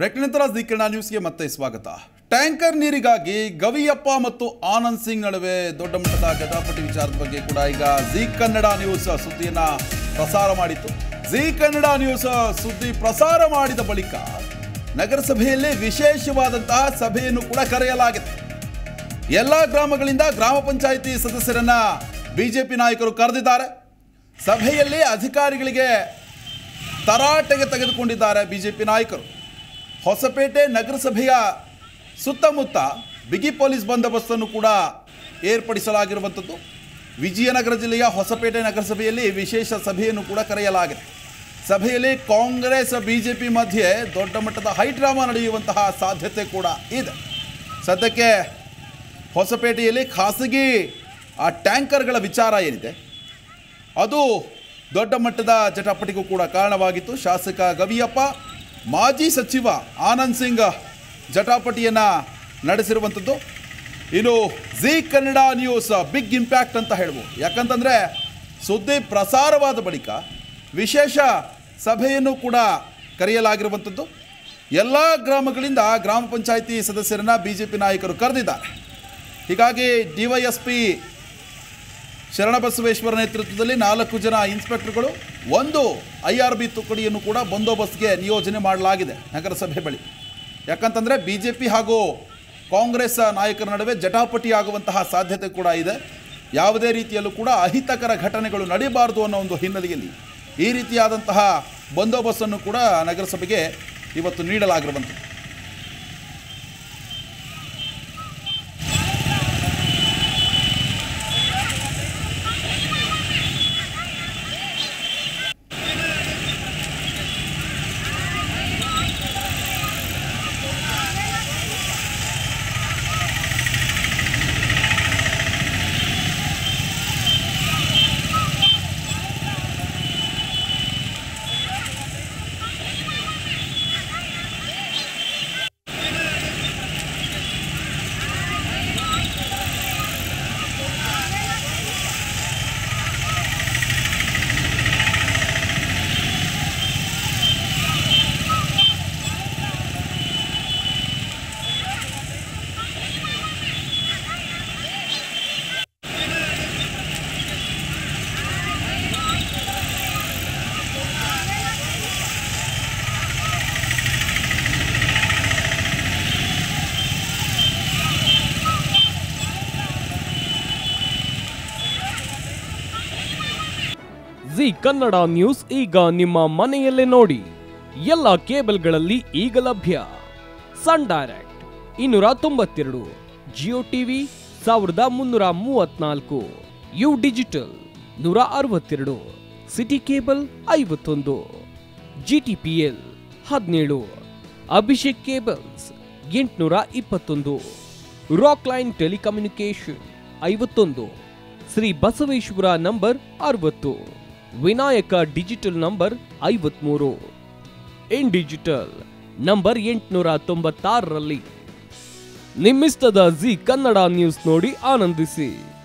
break ನಂತರ G Kannada ನ್ಯೂಸ್ಗೆ ಮತ್ತೆ ಸ್ವಾಗತ ಟ್ಯಾಂಕರ್ ನೀರಿಗಾಗಿ ಗವಿಯಪ್ಪ ಮತ್ತು ಆನಂದ್ ಸಿಂಗ್ ನಡುವೆ ದೊಡ್ಡ ಮಟ್ಟದ ಜಟಾಪಟಿ ವಿಚಾರದ ಬಗ್ಗೆ ಕೂಡ ಈಗ ಜಿ ಕನ್ನಡ ನ್ಯೂಸ್ ಸುದ್ದಿಯನ್ನ ಪ್ರಸಾರ ಮಾಡಿತ್ತು ಜಿ ಕನ್ನಡ ನ್ಯೂಸ್ ಸುದ್ದಿ ಪ್ರಸಾರ ಮಾಡಿದ ಬಳಿಕ ನಗರಸಭೆಯಲ್ಲಿ ವಿಶೇಷವಾದಂತಹ ಸಭೆಯನ್ನು ಕೂಡ ಕರೆಯಲಾಗಿದೆ ಎಲ್ಲ ಗ್ರಾಮಗಳಿಂದ ಗ್ರಾಮ ಪಂಚಾಯಿತಿ ಸದಸ್ಯರನ್ನ ಬಿಜೆಪಿ ನಾಯಕರು ಕರೆದಿದ್ದಾರೆ ಸಭೆಯಲ್ಲಿ ಅಧಿಕಾರಿಗಳಿಗೆ ತರಾಟೆಗೆ ತೆಗೆದುಕೊಂಡಿದ್ದಾರೆ ಬಿಜೆಪಿ ನಾಯಕರು ಹೊಸಪೇಟೆ ನಗರಸಭೆಯ ಸುತ್ತಮುತ್ತ ಬಿಗಿ ಪೊಲೀಸ್ ಬಂದೋಬಸ್ತನ್ನು ಕೂಡ ಏರ್ಪಡಿಸಲಾಗಿರುವಂಥದ್ದು ವಿಜಯನಗರ ಜಿಲ್ಲೆಯ ಹೊಸಪೇಟೆ ನಗರಸಭೆಯಲ್ಲಿ ವಿಶೇಷ ಸಭೆಯನ್ನು ಕೂಡ ಕರೆಯಲಾಗಿದೆ ಸಭೆಯಲ್ಲಿ ಕಾಂಗ್ರೆಸ್ ಬಿಜೆಪಿ ಮಧ್ಯೆ ದೊಡ್ಡ ಮಟ್ಟದ ಹೈಡ್ರಾಮಾ ನಡೆಯುವಂತಹ ಸಾಧ್ಯತೆ ಕೂಡ ಇದೆ ಸದ್ಯಕ್ಕೆ ಹೊಸಪೇಟೆಯಲ್ಲಿ ಖಾಸಗಿ ಆ ಟ್ಯಾಂಕರ್ಗಳ ವಿಚಾರ ಏನಿದೆ ಅದು ದೊಡ್ಡ ಮಟ್ಟದ ಜಟಾಪಟಿಗೂ ಕೂಡ ಕಾರಣವಾಗಿತ್ತು ಶಾಸಕ ಗವಿಯಪ್ಪ ಮಾಜಿ ಸಚಿವ ಆನಂದ್ ಸಿಂಗ್ ಜಟಾಪಟಿಯನ್ನು ನಡೆಸಿರುವಂಥದ್ದು ಇನ್ನು Zee Kannada news big impact ಅಂತ ಹೇಳ್ಬೋದು ಯಾಕಂತಂದರೆ ಸುದ್ದಿ ಪ್ರಸಾರವಾದ ಬಳಿಕ ವಿಶೇಷ ಸಭೆಯನ್ನು ಕೂಡ ಕರೆಯಲಾಗಿರುವಂಥದ್ದು ಎಲ್ಲ ಗ್ರಾಮಗಳಿಂದ ಗ್ರಾಮ ಪಂಚಾಯಿತಿ ಸದಸ್ಯರನ್ನು ಬಿ ಜೆ ಪಿ ನಾಯಕರು ಕರೆದಿದ್ದಾರೆ ಹೀಗಾಗಿ D Y S P Sharanabasaveshwara ನೇತೃತ್ವದಲ್ಲಿ ನಾಲ್ಕು ಜನ ಇನ್ಸ್ಪೆಕ್ಟರ್ಗಳು ಒಂದು ಐ ಆರ್ ಬಿ ತುಕಡಿಯನ್ನು ಕೂಡ ಬಂದೋಬಸ್ತ್ಗೆ ನಿಯೋಜನೆ ಮಾಡಲಾಗಿದೆ ನಗರಸಭೆ ಬಳಿ ಯಾಕಂತಂದರೆ ಬಿ ಜೆ ಪಿ ಹಾಗೂ ಕಾಂಗ್ರೆಸ್ ನಾಯಕರ ನಡುವೆ ಜಟಾಪಟಿ ಆಗುವಂತಹ ಸಾಧ್ಯತೆ ಕೂಡ ಇದೆ ಯಾವುದೇ ರೀತಿಯಲ್ಲೂ ಕೂಡ ಅಹಿತಕರ ಘಟನೆಗಳು ನಡೀಬಾರದು ಅನ್ನೋ ಒಂದು ಹಿನ್ನೆಲೆಯಲ್ಲಿ ಈ ರೀತಿಯಾದಂತಹ ಬಂದೋಬಸ್ತನ್ನು ಕೂಡ ನಗರಸಭೆಗೆ ಇವತ್ತು ನೀಡಲಾಗಿರುವಂಥದ್ದು ಜಿ ಕನ್ನಡ ನ್ಯೂಸ್ ಈಗ ನಿಮ್ಮ ಮನೆಯಲ್ಲೇ ನೋಡಿ ಎಲ್ಲ ಕೇಬಲ್ಗಳಲ್ಲಿ ಈಗ ಲಭ್ಯ ಸನ್ ಡೈರೆಕ್ಟ್ ಇನ್ನೂರ ತೊಂಬತ್ತೆರಡು ಜಿಯೋ ಟಿವಿ ಸಾವಿರದ ಮುನ್ನೂರ ಮೂವತ್ನಾಲ್ಕು ಯು ಡಿಜಿಟಲ್ ನೂರ ಅರವತ್ತೆರಡು ಸಿಟಿ ಕೇಬಲ್ ಐವತ್ತೊಂದು ಜಿ ಟಿ ಪಿ ಎಲ್ ಹದಿನೇಳು ಅಭಿಷೇಕ್ ಕೇಬಲ್ಸ್ ಎಂಟುನೂರ ಇಪ್ಪತ್ತೊಂದು ರಾಕ್ ಲೈನ್ ಟೆಲಿಕಮ್ಯುನಿಕೇಶನ್ ಐವತ್ತೊಂದು ಶ್ರೀ ಬಸವೇಶ್ವರ ನಂಬರ್ ಅರವತ್ತು ವಿನಾಯಕ ಡಿಜಿಟಲ್ ನಂಬರ್ ಐವತ್ಮೂರು ಇನ್ ಡಿಜಿಟಲ್ ನಂಬರ್ ಎಂಟುನೂರ ತೊಂಬತ್ತಾರರಲ್ಲಿ ನಿಮ್ಮಿಸ್ತದ ಜಿ ಕನ್ನಡ ನ್ಯೂಸ್ ನೋಡಿ ಆನಂದಿಸಿ